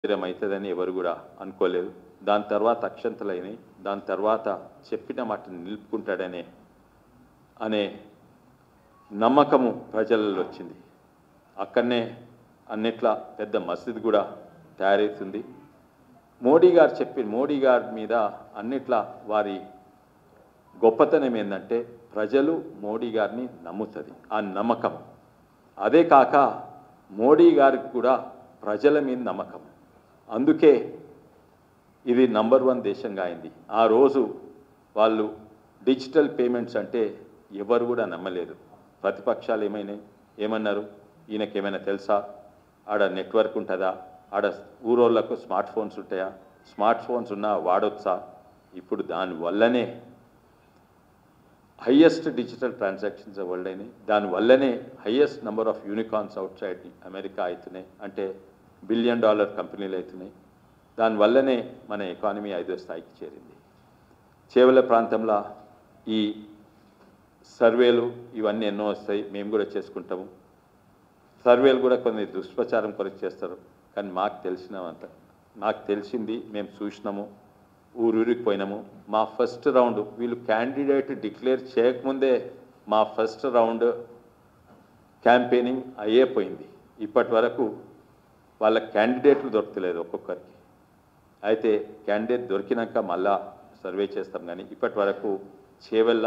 శరీరం అవుతుందని ఎవరు కూడా అనుకోలేదు దాని తర్వాత అక్షంతలైనవి దాని తర్వాత చెప్పిన మాటను నిలుపుకుంటాడనే అనే నమ్మకము ప్రజలలో వచ్చింది అక్కడనే అన్నిట్లా పెద్ద మసీద్ కూడా తయారవుతుంది మోడీ గారు చెప్పి మోడీ గారి మీద అన్నిట్లా వారి గొప్పతనం ఏంటంటే ప్రజలు మోడీ గారిని నమ్ముతుంది ఆ నమ్మకం అదే కాక మోడీ గారికి కూడా ప్రజల మీద నమ్మకం అందుకే ఇది నంబర్ వన్ దేశంగా అయింది ఆ రోజు వాళ్ళు డిజిటల్ పేమెంట్స్ అంటే ఎవరు కూడా నమ్మలేదు ప్రతిపక్షాలు ఏమైనా ఏమన్నారు ఈయనకి ఏమైనా తెలుసా ఆడ నెట్వర్క్ ఉంటుందా ఆడ ఊరోళ్ళకు స్మార్ట్ ఫోన్స్ ఉంటాయా స్మార్ట్ ఫోన్స్ ఉన్నా వాడొచ్చా ఇప్పుడు దానివల్లనే హయ్యెస్ట్ డిజిటల్ ట్రాన్సాక్షన్స్ వరల్డ్ అయినాయి దానివల్లనే highest number of unicorns outside America అవుతున్నాయి అంటే బిలియన్ డాలర్ కంపెనీలు అవుతున్నాయి దానివల్లనే మన ఎకానమీ ఐదో స్థాయికి చేరింది చేవల ప్రాంతంలో ఈ సర్వేలు ఇవన్నీ ఎన్నో వస్తాయి మేము కూడా చేసుకుంటాము సర్వేలు కూడా కొన్ని దుష్ప్రచారం కొరకు చేస్తారు కానీ మాకు తెలిసినవంత మాకు తెలిసింది మేము చూసినాము ఊరూరికి పోయినాము మా ఫస్ట్ రౌండ్ వీళ్ళు క్యాండిడేట్ డిక్లేర్ చేయకముందే మా ఫస్ట్ రౌండ్ క్యాంపెయినింగ్ అయ్యే పోయింది ఇప్పటి వరకు వాళ్ళ క్యాండిడేట్లు దొరకలేదు ఒక్కొక్కరికి అయితే క్యాండిడేట్ దొరికినాక మళ్ళా సర్వే చేస్తాం కానీ ఇప్పటి వరకు చేవెళ్ళ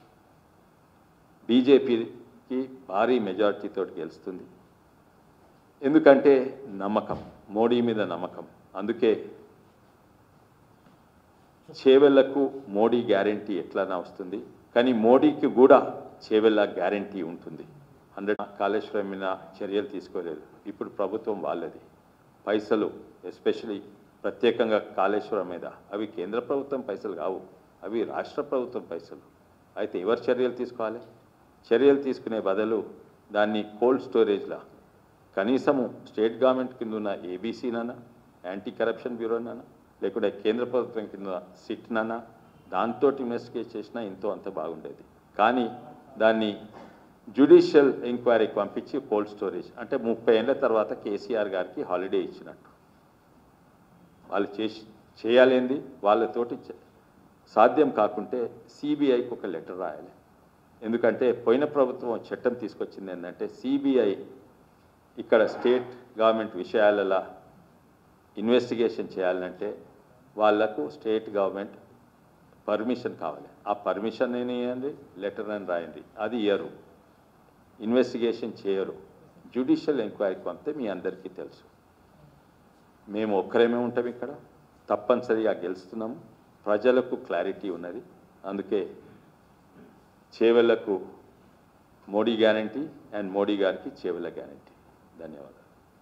బీజేపీకి భారీ మెజారిటీతో గెలుస్తుంది ఎందుకంటే నమ్మకం మోడీ మీద నమ్మకం అందుకే చేవెళ్లకు మోడీ గ్యారంటీ ఎట్లనా వస్తుంది కానీ మోడీకి కూడా చేవెళ్ళ గ్యారంటీ ఉంటుంది హండ్రెడ్ కాళేశ్వరం మీద చర్యలు తీసుకోలేదు ఇప్పుడు ప్రభుత్వం వాళ్ళది పైసలు ఎస్పెషలీ ప్రత్యేకంగా కాళేశ్వరం మీద అవి కేంద్ర ప్రభుత్వం పైసలు కావు అవి రాష్ట్ర ప్రభుత్వం పైసలు అయితే ఎవరు చర్యలు తీసుకోవాలి చర్యలు తీసుకునే బదులు దాన్ని కోల్డ్ స్టోరేజ్లా కనీసము స్టేట్ గవర్నమెంట్ కింద ఉన్న ఏబీసీనన్నా యాంటీ కరప్షన్ బ్యూరోనన్నా లేకుంటే కేంద్ర ప్రభుత్వం కింద సిట్నన్నా దాంతో ఇన్వెస్టిగేట్ చేసినా ఎంతో అంత బాగుండేది కానీ దాన్ని జ్యుడిషియల్ ఎంక్వైరీకి పంపించి కోల్డ్ స్టోరేజ్ అంటే ముప్పై ఏళ్ళ తర్వాత కేసీఆర్ గారికి హాలిడే ఇచ్చినట్టు వాళ్ళు చేసి చేయాలేంది వాళ్ళతోటి చ- సాధ్యం కాకుంటే సిబిఐకి ఒక లెటర్ రాయాలి ఎందుకంటే పోయిన ప్రభుత్వం చట్టం తీసుకొచ్చింది ఏంటంటే సిబిఐ ఇక్కడ స్టేట్ గవర్నమెంట్ విషయాలలో ఇన్వెస్టిగేషన్ చేయాలంటే వాళ్లకు స్టేట్ గవర్నమెంట్ పర్మిషన్ కావాలి ఆ పర్మిషన్ అని ఇవ్వండి లెటర్ అని రాయండి అది ఇయ్యరు ఇన్వెస్టిగేషన్ చేయరు జ్యుడిషియల్ ఎంక్వైరీకి పంపితే మీ అందరికీ తెలుసు మేము ఒక్కరేమే ఉంటాం ఇక్కడ తప్పనిసరిగా గెలుస్తున్నాము ప్రజలకు క్లారిటీ ఉన్నది అందుకే చేవెళ్లకు మోడీ గ్యారంటీ అండ్ మోడీ గారికి చేవెళ్ళ గ్యారంటీ ధన్యవాదాలు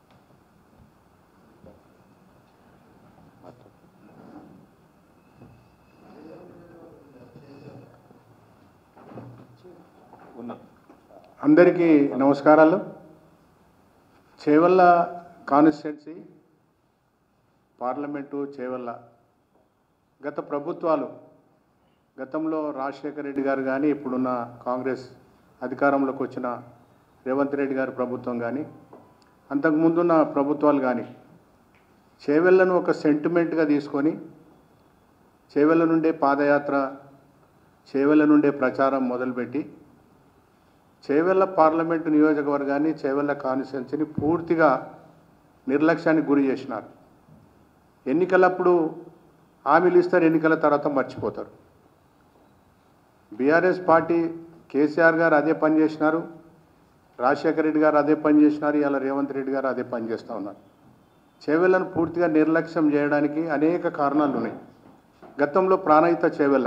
ఉన్నాం అందరికీ నమస్కారాలు చేవల్ల కాన్స్టిట్యున్సీ పార్లమెంటు చేవల్ల గత ప్రభుత్వాలు గతంలో రాజశేఖర రెడ్డి గారు కానీ ఇప్పుడున్న కాంగ్రెస్ అధికారంలోకి వచ్చిన రేవంత్ రెడ్డి గారి ప్రభుత్వం కానీ అంతకుముందున్న ప్రభుత్వాలు కానీ చేవెళ్ళను ఒక సెంటిమెంట్గా తీసుకొని చేవెళ్ళ నుండే పాదయాత్ర చేవెళ్ళ నుండే ప్రచారం మొదలుపెట్టి చేవెళ్ళ పార్లమెంటు నియోజకవర్గాన్ని చేవెళ్ళ కాన్స్టిట్యున్సీని పూర్తిగా నిర్లక్ష్యానికి గురి చేసినారు ఎన్నికలప్పుడు హామీలు ఇస్తారు ఎన్నికల తర్వాత మర్చిపోతారు బీఆర్ఎస్ పార్టీ కేసీఆర్ గారు అదే పని చేసినారు రాజశేఖర రెడ్డి గారు అదే పని చేసినారు ఇలా రేవంత్ రెడ్డి గారు అదే పని చేస్తూ ఉన్నారు చేవెళ్ళను పూర్తిగా నిర్లక్ష్యం చేయడానికి అనేక కారణాలు ఉన్నాయి గతంలో ప్రాణహిత చేవెళ్ళ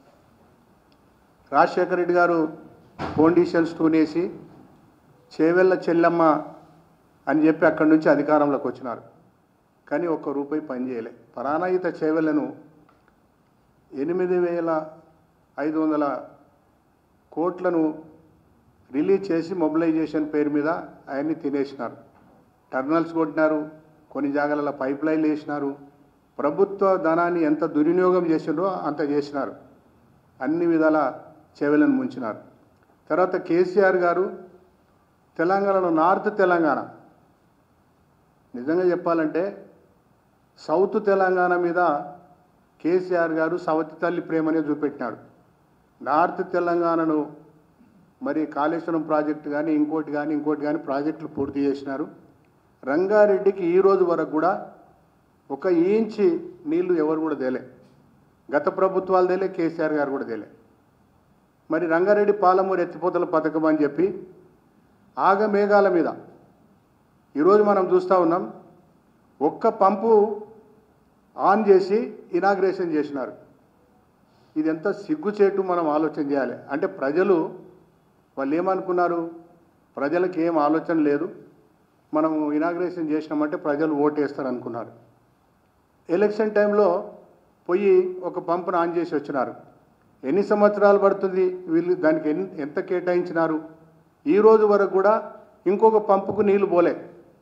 రాజశేఖర రెడ్డి గారు ఫౌండేషన్ స్టూన్ వేసి చేవెళ్ళ చెల్లమ్మ అని చెప్పి అక్కడి నుంచి అధికారంలోకి వచ్చినారు కానీ ఒక్క రూపాయి పని చేయలే ప్రాణాయిత చేవెళ్ళను ఎనిమిది వేల ఐదు వందల కోట్లను రిలీజ్ చేసి మొబిలైజేషన్ పేరు మీద అవన్నీ తినేసినారు టర్నల్స్ కొట్టినారు కొన్ని జాగాలలో పైప్ లైన్లు వేసినారు ప్రభుత్వ ధనాన్ని ఎంత దుర్వినియోగం చేసినారో అంత చేసినారు అన్ని విధాల చెవెలను ముంచినారు తర్వాత కేసీఆర్ గారు తెలంగాణలో నార్త్ తెలంగాణ నిజంగా చెప్పాలంటే సౌత్ తెలంగాణ మీద కేసీఆర్ గారు సవతి తల్లి ప్రేమనే చూపెట్టినాడు నార్త్ తెలంగాణను మరి కాళేశ్వరం ప్రాజెక్టు కానీ ఇంకోటి కానీ ఇంకోటి కానీ ప్రాజెక్టులు పూర్తి చేసినారు రంగారెడ్డికి ఈ రోజు వరకు కూడా ఒక ఇంచి నీళ్లు ఎవరు కూడా తేలే గత ప్రభుత్వాలు తేలే కేసీఆర్ గారు కూడా తేలే మరి రంగారెడ్డి పాలమూరు ఎత్తిపోతల పథకం అని చెప్పి ఆగమేఘాల మీద ఈరోజు మనం చూస్తూ ఉన్నాం ఒక్క పంపు ఆన్ చేసి ఇనాగ్రేషన్ చేసినారు ఇది ఎంత సిగ్గుచేటు మనం ఆలోచన చేయాలి అంటే ప్రజలు వాళ్ళు ఏమనుకున్నారు ప్రజలకు ఏం ఆలోచన లేదు మనం ఇనాగ్రేషన్ చేసినామంటే ప్రజలు ఓటేస్తారు అనుకున్నారు ఎలక్షన్ టైంలో పోయి ఒక పంపును ఆన్ చేసి వచ్చినారు ఎన్ని సంవత్సరాలు పడుతుంది వీళ్ళు దానికి ఎన్ ఎంత కేటాయించినారు ఈ రోజు వరకు కూడా ఇంకొక పంపుకు నీళ్లు పోలే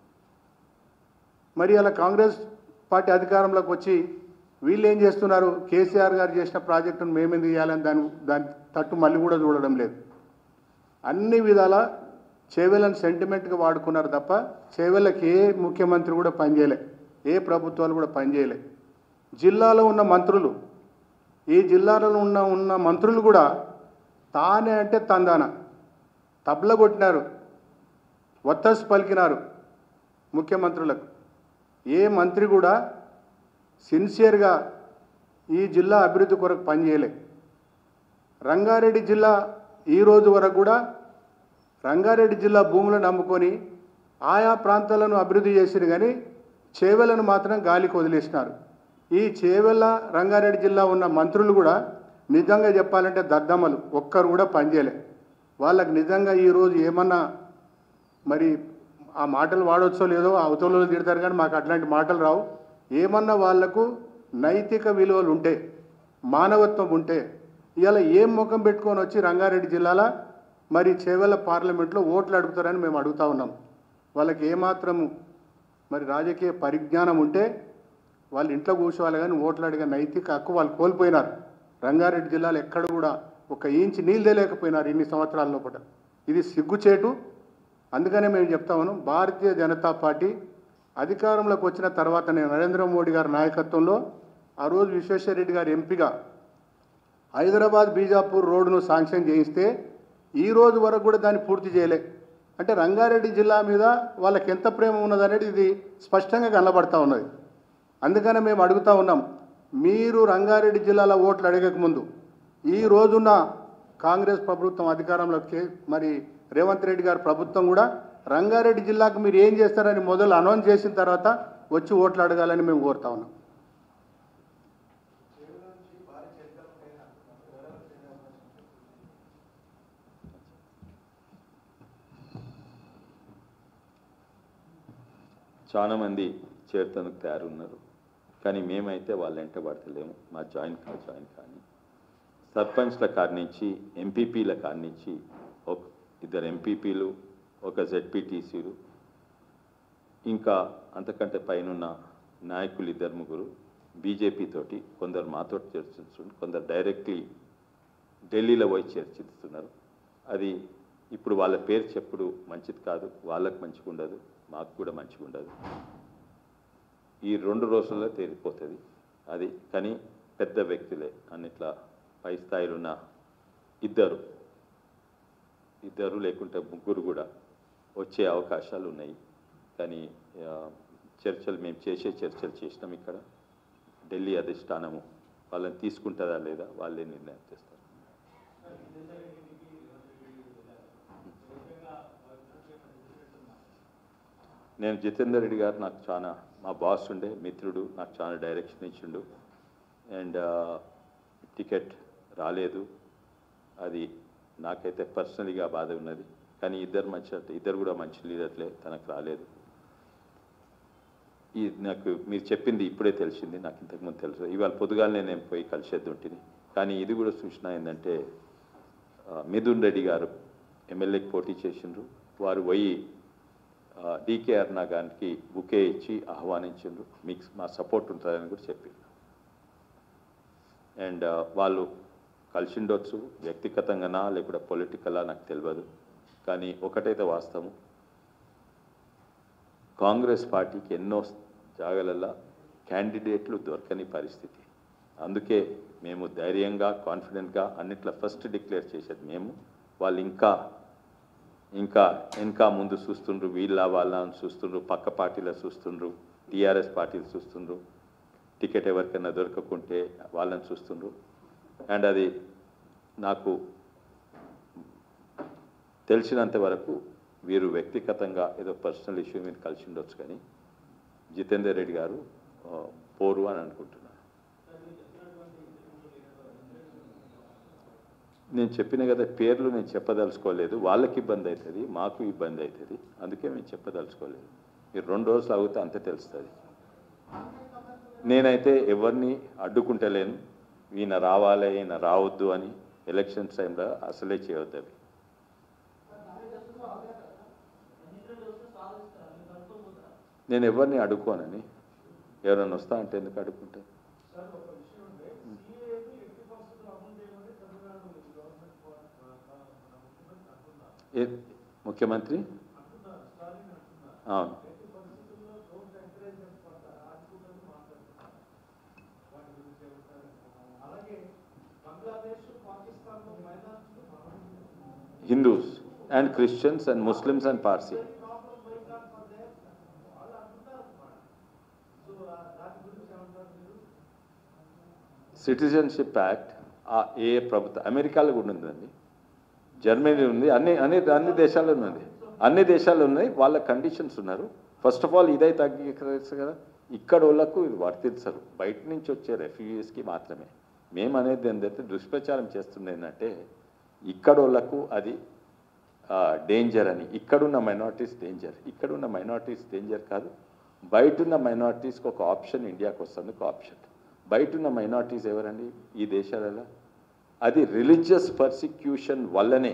మరి అలా కాంగ్రెస్ పార్టీ అధికారంలోకి వచ్చి వీళ్ళు ఏం చేస్తున్నారు కేసీఆర్ గారు చేసిన ప్రాజెక్టును మేమెందుకు చేయాలని దాని దాని తట్టు మళ్ళీ కూడా చూడడం లేదు అన్ని విధాల చేవెళ్ళని సెంటిమెంట్గా వాడుకున్నారు తప్ప చేవెళ్ళకి ఏ ముఖ్యమంత్రి కూడా పనిచేయలే ఏ ప్రభుత్వాలు కూడా పనిచేయలే జిల్లాలో ఉన్న మంత్రులు ఈ జిల్లాలో ఉన్న ఉన్న మంత్రులు కూడా తానే అంటే తందాన తబల కొట్టినారు ఒత్తస్ పలికినారు ముఖ్యమంత్రులకు ఏ మంత్రి కూడా సిన్సియర్గా ఈ జిల్లా అభివృద్ధి కొరకు పనిచేయలే రంగారెడ్డి జిల్లా ఈ రోజు వరకు కూడా రంగారెడ్డి జిల్లా భూములను నమ్ముకొని ఆయా ప్రాంతాలను అభివృద్ధి చేసిరు కానీ చేవెలను మాత్రం గాలికి వదిలేసినారు ఈ చేవెళ్ళ రంగారెడ్డి జిల్లా ఉన్న మంత్రులు కూడా నిజంగా చెప్పాలంటే దద్దమ్మలు ఒక్కరు కూడా పనిచేయలే వాళ్ళకి నిజంగా ఈరోజు ఏమన్నా మరి ఆ మాటలు వాడవచ్చో లేదో అవతలలో తిడతారు కానీ మాకు అట్లాంటి మాటలు రావు ఏమన్నా వాళ్లకు నైతిక విలువలు ఉంటే మానవత్వం ఉంటే ఇవాళ ఏం ముఖం పెట్టుకొని వచ్చి రంగారెడ్డి జిల్లాలో మరి చేవెళ్ళ పార్లమెంట్లో ఓట్లు అడుగుతారని మేము అడుగుతా ఉన్నాం వాళ్ళకి ఏమాత్రము మరి రాజకీయ పరిజ్ఞానం ఉంటే వాళ్ళు ఇంట్లో కూర్చోవాలి కానీ ఓట్లు అడిగే నైతిక హక్కు వాళ్ళు కోల్పోయినారు రంగారెడ్డి జిల్లాలో ఎక్కడ కూడా ఒక ఇంచు నీళ్ళు తెలియకపోయినారు ఇన్ని సంవత్సరాల లోపల ఇది సిగ్గుచేటు అందుకనే మేము చెప్తా ఉన్నాం భారతీయ జనతా పార్టీ అధికారంలోకి వచ్చిన తర్వాత నేను నరేంద్ర మోడీ గారి నాయకత్వంలో ఆ రోజు విశ్వేశ్వరరెడ్డి గారు ఎంపీగా హైదరాబాద్ బీజాపూర్ రోడ్డును శాంక్షన్ చేయిస్తే ఈ రోజు వరకు కూడా దాన్ని పూర్తి చేయలే అంటే రంగారెడ్డి జిల్లా మీద వాళ్ళకి ఎంత ప్రేమ ఉన్నదనేది ఇది స్పష్టంగా కనబడతా ఉన్నది అందుకనే మేము అడుగుతా ఉన్నాం మీరు రంగారెడ్డి జిల్లాలో ఓట్లు అడగక ముందు ఈ రోజున్న కాంగ్రెస్ ప్రభుత్వం అధికారంలోకి మరి రేవంత్ రెడ్డి గారి ప్రభుత్వం కూడా రంగారెడ్డి జిల్లాకు మీరు ఏం చేస్తారని మొదలు అనౌన్స్ చేసిన తర్వాత వచ్చి ఓట్లు అడగాలని మేము కోరుతా ఉన్నాం చాలా మంది చేరుతానికి తయారున్నారు కానీ మేమైతే వాళ్ళ వెంట పడతలేము మా జాయిన్ కా జాయిన్ కానీ సర్పంచ్ల కాడి నుంచి ఎంపీపీల కాడి నుంచి ఒక ఇద్దరు ఎంపీపీలు ఒక జెడ్పీటీసీలు ఇంకా అంతకంటే పైనున్న నాయకులు ఇద్దరు ముగ్గురు బీజేపీ తోటి కొందరు మాతో చర్చిస్తున్నారు కొందరు డైరెక్ట్లీ ఢిల్లీలో పోయి చర్చిస్తున్నారు అది ఇప్పుడు వాళ్ళ పేరు చెప్పుడు మంచిది కాదు వాళ్ళకు మంచిగా ఉండదు మాకు కూడా మంచిగా ఉండదు ఈ రెండు రోజుల్లో తేలిపోతుంది అది కానీ పెద్ద వ్యక్తులే అన్నిట్లా పై స్థాయిలో ఉన్న ఇద్దరు ఇద్దరు లేకుంటే ముగ్గురు కూడా వచ్చే అవకాశాలు ఉన్నాయి కానీ ఆ, చర్చలు మేము చేసే చర్చలు చేసినాం ఇక్కడ ఢిల్లీ అధిష్టానము వాళ్ళని తీసుకుంటుందా లేదా వాళ్ళే నిర్ణయం చేస్తారు నేను జితేందర్ రెడ్డి గారు నాకు చాలా మా బాస్ ఉండే మిత్రుడు నాకు చాలా డైరెక్షన్ ఇచ్చిండు అండ్ టికెట్ రాలేదు అది నాకైతే పర్సనలీగా బాధ ఉన్నది కానీ ఇద్దరు మంచి ఇద్దరు కూడా మంచి లీడర్లే తనకు రాలేదు ఈ నాకు మీరు చెప్పింది ఇప్పుడే తెలిసింది నాకు ఇంతకుముందు తెలుసు ఇవాళ పొద్దుగాలనే నేను పోయి కలిసేది ఉంటుంది కానీ ఇది కూడా సూచన ఏంటంటే ఆ, మిథున్ రెడ్డి గారు ఎమ్మెల్యేకి పోటీ చేసిండ్రు వారు పోయి డీకే అరుణ గారికి బుకే ఇచ్చి ఆహ్వానించిండ్రు మీకు మా సపోర్ట్ ఉంటుందని కూడా చెప్పి అండ్ వాళ్ళు కలిసిండొచ్చు వ్యక్తిగతంగానా లేకుంటే పొలిటికలా నాకు తెలియదు కానీ ఒకటైతే వాస్తవం కాంగ్రెస్ పార్టీకి ఎన్నో జాగాలల్లో క్యాండిడేట్లు దొరకని పరిస్థితి అందుకే మేము ధైర్యంగా కాన్ఫిడెంట్గా అన్నిట్లో ఫస్ట్ డిక్లేర్ చేసేది మేము వాళ్ళు ఇంకా ఇంకా ఇంకా ముందు చూస్తుండ్రు వీళ్ళ వాళ్ళ అని చూస్తుండ్రు పక్క పార్టీలో చూస్తుండ్రు టీఆర్ఎస్ పార్టీలు చూస్తుండ్రు టికెట్ ఎవరికైనా దొరకకుంటే వాళ్ళని చూస్తుండ్రు అండ్ అది నాకు తెలిసినంత వరకు వీరు వ్యక్తిగతంగా ఏదో పర్సనల్ ఇష్యూ మీద కలిసి ఉండొచ్చు కానీ జితేందర్ రెడ్డి గారు ఆ, పోరు అని అనుకుంటున్నాను నేను చెప్పిన కదా పేర్లు నేను చెప్పదలుచుకోలేదు వాళ్ళకి ఇబ్బంది అవుతుంది మాకు ఇబ్బంది అవుతుంది అందుకే మేము చెప్పదలుచుకోలేదు మీరు రెండు రోజులు అవుతే అంతే తెలుస్తుంది నేనైతే ఎవరిని అడ్డుకుంటలేను ఈయన రావాలి ఈయన రావద్దు అని ఎలక్షన్స్ టైంలో అసలే చేయవద్దు అవి నేను ఎవరిని అడుక్కోనని ఎవరైనా వస్తా అంటే ఎందుకు అడుక్కుంటా ఏ ముఖ్యమంత్రి అవును Hindus and Christians and Muslims and Parsi citizenship act ఆ ఏ ప్రభుత్వం అమెరికాలో కూడా ఉందండి జర్మనీ ఉంది అన్ని అన్ని అన్ని దేశాల్లో ఉన్నది అన్ని దేశాల్లో ఉన్నాయి వాళ్ళ కండిషన్స్ ఉన్నారు ఫస్ట్ ఆఫ్ ఆల్ ఇదైతే అంగీకరిస్తారు కదా ఇక్కడ వాళ్ళకు ఇది వర్తించరు బయట నుంచి వచ్చే రెఫ్యూజీస్కి మాత్రమే మేము అనేది ఏంటంటే దుష్ప్రచారం చేస్తుంది ఏంటంటే ఇక్కడ వాళ్ళకు అది డేంజర్ అని ఇక్కడున్న మైనారిటీస్ డేంజర్ ఇక్కడున్న మైనారిటీస్ డేంజర్ కాదు బయటున్న మైనారిటీస్కి ఒక ఆప్షన్ ఇండియాకి వస్తుంది ఒక ఆప్షన్ బయటున్న మైనారిటీస్ ఎవరండి ఈ దేశాలలో అది రిలీజియస్ పర్సిక్యూషన్ వల్లనే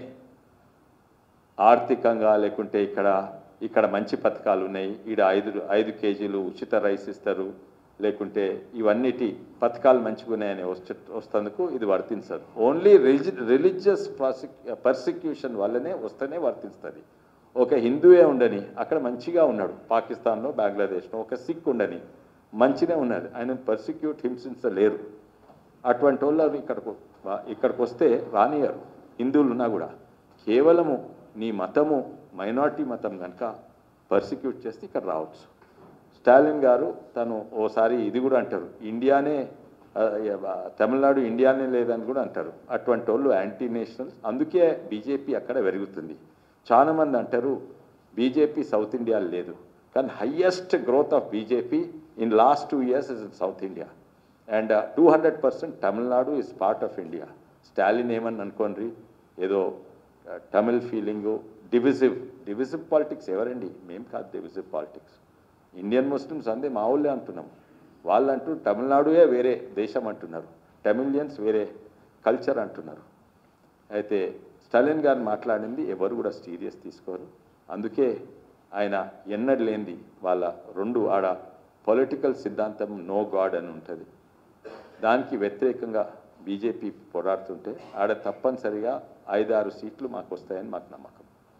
ఆర్థికంగా లేకుంటే ఇక్కడ ఇక్కడ మంచి పథకాలు ఉన్నాయి ఈడ ఐదు ఐదు కేజీలు ఉచిత రైస్ ఇస్తారు లేకుంటే ఇవన్నిటి పథకాలు మంచిగున్నాయని వచ్చి వస్తందుకు ఇది వర్తించదు ఓన్లీ రిలి రిలీజియస్ పర్సిక్యూషన్ వల్లనే వస్తేనే వర్తిస్తుంది ఒక హిందువే ఉండని అక్కడ మంచిగా ఉన్నాడు పాకిస్తాన్లో బంగ్లాదేశ్లో ఒక సిక్ ఉండని మంచిగా ఉన్నాడు ఆయన పర్సిక్యూట్ హింసించలేరు అటువంటి వాళ్ళు ఇక్కడికి ఇక్కడికి వస్తే రానియరు హిందువులు ఉన్నా కూడా కేవలము నీ మతము మైనార్టీ మతం కనుక పర్సిక్యూట్ చేస్తే ఇక్కడ రావచ్చు స్టాలిన్ గారు తను ఓసారి ఇది కూడా అంటారు ఇండియానే ఆ, ఆ, తమిళనాడు ఇండియానే లేదని కూడా అంటారు అటువంటి వాళ్ళు యాంటీ నేషనల్స్ అందుకే బీజేపీ అక్కడ పెరుగుతుంది చాలా మంది అంటారు బీజేపీ సౌత్ ఇండియా లేదు కానీ highest growth of BJP in last two years is in south India and two hundred percent Tamil Nadu is part of India Stalin ఏమని అనుకోండి ఏదో uh, Tamil feeling divisive divisive politics ఎవరండి మేం కాదు డివిజివ్ పాలిటిక్స్ ఇండియన్ ముస్లిమ్స్ అందే మా ఊళ్ళే అంటున్నాం వాళ్ళంటూ తమిళనాడుయే వేరే దేశం అంటున్నారు తమిళియన్స్ వేరే కల్చర్ అంటున్నారు అయితే స్టాలిన్ గారు మాట్లాడింది ఎవరు కూడా సీరియస్ తీసుకోరు అందుకే ఆయన ఎన్నడు లేనిది వాళ్ళ రెండు ఆడ పొలిటికల్ సిద్ధాంతం నో గాడ్ అని ఉంటుంది దానికి వ్యతిరేకంగా బీజేపీ పోరాడుతుంటే ఆడ తప్పనిసరిగా ఐదారు సీట్లు మాకు వస్తాయని మాకు నమ్మకం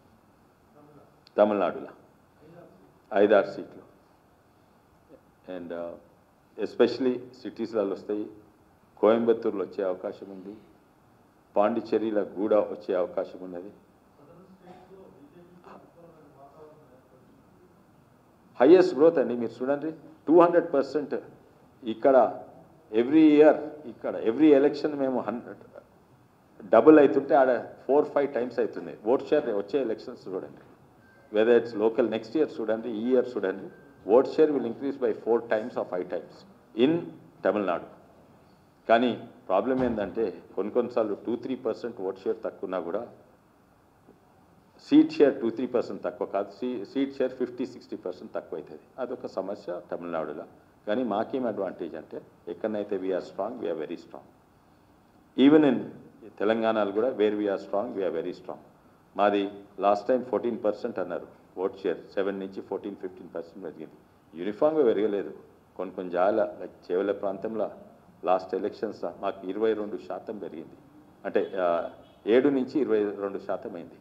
తమిళనాడులో ఐదారు సీట్లు అండ్ ఎస్పెషలీ సిటీస్లలో వస్తాయి కోయంబత్తూరులో వచ్చే అవకాశం ఉంది పాండిచ్చేరిలో కూడా వచ్చే అవకాశం ఉన్నది హైయెస్ట్ గ్రోత్ అండి మీరు చూడండి టూ హండ్రెడ్ పర్సెంట్ ఇక్కడ ఎవ్రీ ఇయర్ ఇక్కడ ఎవ్రీ ఎలక్షన్ మేము హండ్రెడ్ డబుల్ అవుతుంటే ఆడ ఫోర్ ఫైవ్ టైమ్స్ అవుతుంది ఓట్ షేర్ వచ్చే ఎలక్షన్స్ చూడండి whether it's local next year చూడండి ఈ ఇయర్ చూడండి vote share will increase by four times of five times in Tamil Nadu కానీ ప్రాబ్లం ఏంటంటే కొన్ని కొన్నిసార్లు two three percent vote share తక్కువన్నా కూడా seat share two three percent తక్కువ కాదు సీ seat share fifty sixty percent తక్కువ అవుతుంది అదొక సమస్య తమిళనాడులో కానీ మాకేం అడ్వాంటేజ్ అంటే ఎక్కడనైతే we're strong we're very strong even in తెలంగాణలో కూడా where we're strong we're very strong మాది లాస్ట్ టైం ఫోర్టీన్ పర్సెంట్ అన్నారు ఓట్ షేర్ సెవెన్ నుంచి ఫోర్టీన్ ఫిఫ్టీన్ పర్సెంట్ పెరిగింది యూనిఫామ్గా పెరగలేదు కొన్ని కొన్ని జాల లైక్ చేవల ప్రాంతంలో లాస్ట్ ఎలక్షన్స్ మాకు ఇరవై రెండు శాతం పెరిగింది అంటే ఆ, ఏడు నుంచి ఇరవై రెండు శాతం అయింది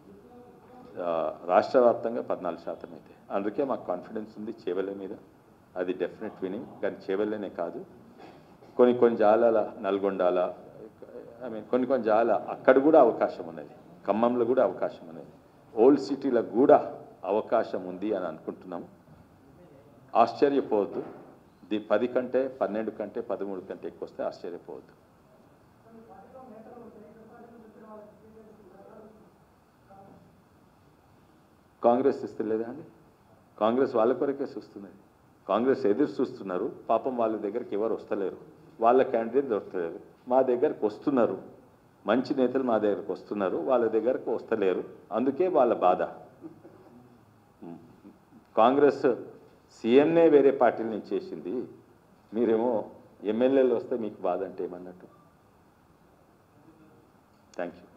ఆ, రాష్ట్ర వ్యాప్తంగా పద్నాలుగు శాతం అయితే అందుకే మాకు కాన్ఫిడెన్స్ ఉంది చేవల మీద అది డెఫినెట్ వినింగ్ కానీ చేవెళ్ళనే కాదు కొన్ని కొన్ని జాలాల నల్గొండాల ఐ మీన్ కొన్ని కొన్ని జాల అక్కడ కూడా అవకాశం ఉన్నది ఖమ్మంలో కూడా అవకాశం ఉన్నది ఓల్డ్ సిటీలో కూడా అవకాశం ఉంది అని అనుకుంటున్నాం ఆశ్చర్యపోవద్దు ది పది కంటే పన్నెండు కంటే పదమూడు కంటే ఎక్కువ వస్తే ఆశ్చర్యపోవద్దు కాంగ్రెస్ ఇస్తలేదా అండి కాంగ్రెస్ వాళ్ళ కొరకే చూస్తున్నది కాంగ్రెస్ ఎదురు చూస్తున్నారు పాపం వాళ్ళ దగ్గరికి ఎవరు వస్తలేరు వాళ్ళ క్యాండిడేట్ దొరకలేరు మా దగ్గరకు వస్తున్నారు మంచి నేతలు మా దగ్గరకు వస్తున్నారు వాళ్ళ దగ్గరకు వస్తలేరు అందుకే వాళ్ళ బాధ కాంగ్రెస్ సీఎంనే వేరే పార్టీల నుంచి చేసింది మీరేమో ఎమ్మెల్యేలు వస్తే మీకు బాధ అంటే ఏమన్నట్టు థ్యాంక్ యూ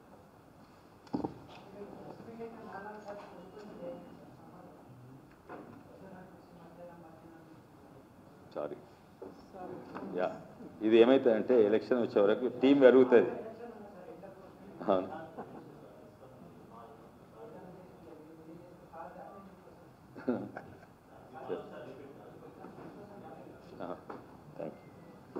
సారీ యా ఇది ఏమవుతుందంటే ఎలక్షన్ వచ్చే వరకు టీం పెరుగుతుంది అవును థ్యాంక్ యూ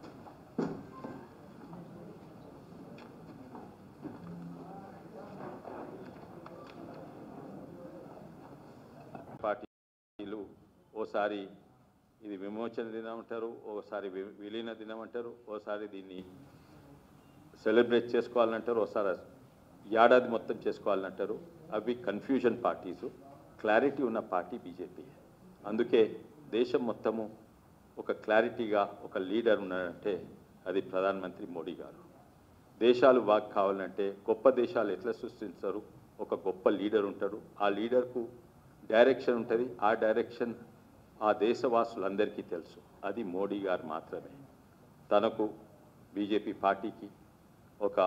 పార్టీలు ఓసారి ఇది విమోచన దినం అంటారు ఓసారి వి- విలీన దినం అంటారు ఓసారి దీన్ని సెలబ్రేట్ చేసుకోవాలంటారు ఓసారి ఏడాది మొత్తం చేసుకోవాలంటారు అవి కన్ఫ్యూజన్ పార్టీసు క్లారిటీ ఉన్న పార్టీ బీజేపీ అందుకే దేశం మొత్తము ఒక క్లారిటీగా ఒక లీడర్ ఉన్నాడంటే అది ప్రధానమంత్రి మోడీ గారు దేశాలు బాగా కావాలంటే గొప్ప దేశాలు ఎట్లా సృష్టిస్తారు ఒక గొప్ప లీడర్ ఉంటాడు ఆ లీడర్కు డైరెక్షన్ ఉంటుంది ఆ డైరెక్షన్ ఆ దేశవాసులందరికీ తెలుసు అది మోడీ గారు మాత్రమే తనకు బీజేపీ పార్టీకి ఒక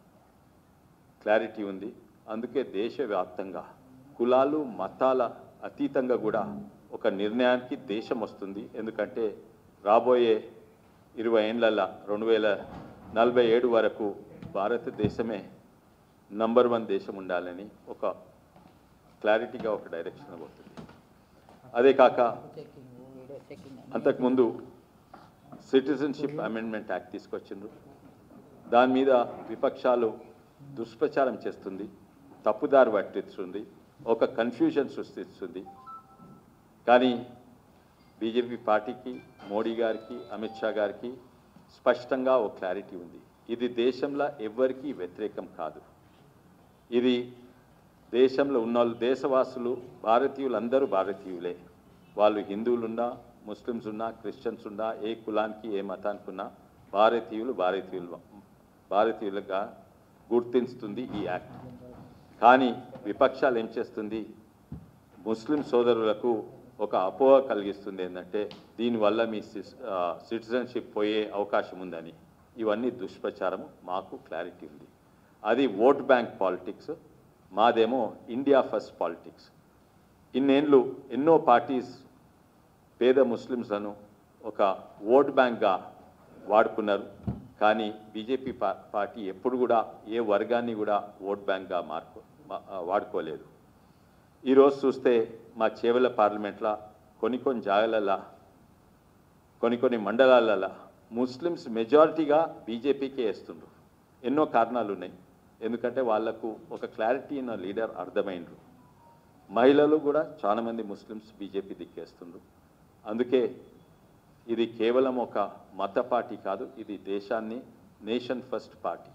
క్లారిటీ ఉంది అందుకే దేశవ్యాప్తంగా కులాలు మతాల అతీతంగా కూడా ఒక నిర్ణయానికి దేశం వస్తుంది ఎందుకంటే రాబోయే ఇరవై ఏండ్లల్లా రెండు వేల నలభై ఏడు వరకు భారతదేశమే నంబర్ వన్ దేశం ఉండాలని ఒక క్లారిటీగా ఒక డైరెక్షన్ పోతుంది అదే కాక చెకింగ్ వీడియో చెకింగ్ అంతకుముందు సిటిజన్షిప్ అమెండ్మెంట్ యాక్ట్ తీసుకొచ్చిండ్రు దాని మీద విపక్షాలు దుష్ప్రచారం చేస్తుంది తప్పుదారి పట్టిస్తుంది ఒక కన్ఫ్యూజన్ సృష్టిస్తుంది కానీ బీజేపీ పార్టీకి మోడీ గారికి అమిత్ షా గారికి స్పష్టంగా ఒక క్లారిటీ ఉంది ఇది దేశంలో ఎవ్వరికీ వ్యతిరేకం కాదు ఇది దేశంలో ఉన్న వాళ్ళు దేశవాసులు భారతీయులందరూ భారతీయులే వాళ్ళు హిందువులున్నా ముస్లిమ్స్ ఉన్నా క్రిస్టియన్స్ ఉన్నా ఏ కులానికి ఏ మతానికి ఉన్నా భారతీయులు భారతీయులు భారతీయులుగా గుర్తిస్తుంది ఈ యాక్ట్ కానీ విపక్షాలు ఏం చేస్తుంది ముస్లిం సోదరులకు ఒక అపోహ కలిగిస్తుంది ఏంటంటే దీనివల్ల మీ సిటిజన్షిప్ పోయే అవకాశం ఉందని ఇవన్నీ దుష్ప్రచారం మాకు క్లారిటీ ఉంది అది ఓట్ బ్యాంక్ పాలిటిక్స్ మాదేమో ఇండియా ఫస్ట్ పాలిటిక్స్ ఇన్నేళ్ళు ఎన్నో పార్టీస్ పేద ముస్లిమ్స్లను ఒక ఓట్ బ్యాంక్గా వాడుకున్నారు కానీ బీజేపీ పా పార్టీ ఎప్పుడు కూడా ఏ వర్గాన్ని కూడా ఓట్ బ్యాంక్గా మార్పు మా- వాడుకోలేదు ఈరోజు చూస్తే మా చేవల పార్లమెంట్లో కొన్ని కొన్ని జాగాలలో కొన్ని కొన్ని మండలాలలో ముస్లిమ్స్ మెజారిటీగా బీజేపీకే వేస్తుండ్రు ఎన్నో కారణాలు ఉన్నాయి ఎందుకంటే వాళ్లకు ఒక క్లారిటీ ఉన్న లీడర్ అర్థమైండ్రు మహిళలు కూడా చాలామంది ముస్లిమ్స్ బీజేపీ దిక్కేస్తుండ్రు అందుకే ఇది కేవలం ఒక మత పార్టీ కాదు ఇది దేశాన్ని నేషన్ ఫస్ట్ పార్టీ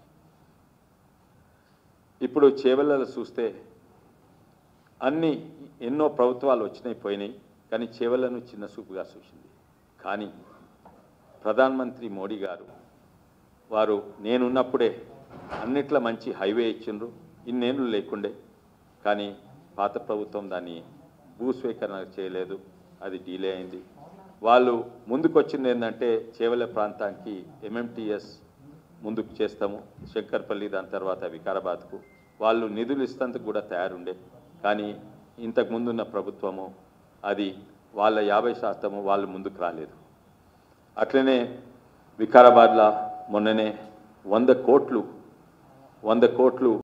ఇప్పుడు చేవెళ్ళలో చూస్తే అన్ని ఎన్నో ప్రభుత్వాలు వచ్చినాయి పోయినాయి కానీ చేవెళ్లను చిన్న చూపుగా చూసింది కానీ ప్రధానమంత్రి మోడీ గారు వారు నేనున్నప్పుడే అన్నిట్ల మంచి హైవే ఇచ్చిండ్రు ఇన్నేళ్ళు లేకుండే కానీ పాత ప్రభుత్వం దాన్ని భూస్వీకరణ చేయలేదు అది డీలే అయింది వాళ్ళు ముందుకు వచ్చింది ఏంటంటే చేవెళ్ళ ప్రాంతానికి ఎంఎంటీఎస్ ముందుకు చేస్తాము శంకర్పల్లి దాని తర్వాత వికారాబాద్కు వాళ్ళు నిధులు ఇస్తందుకు కూడా తయారుండే కానీ ఇంతకు ముందున్న ప్రభుత్వము అది వాళ్ళ యాభై శాతము వాళ్ళు ముందుకు రాలేదు అట్లనే వికారాబాద్లో మొన్ననే వంద కోట్లు వంద కోట్లు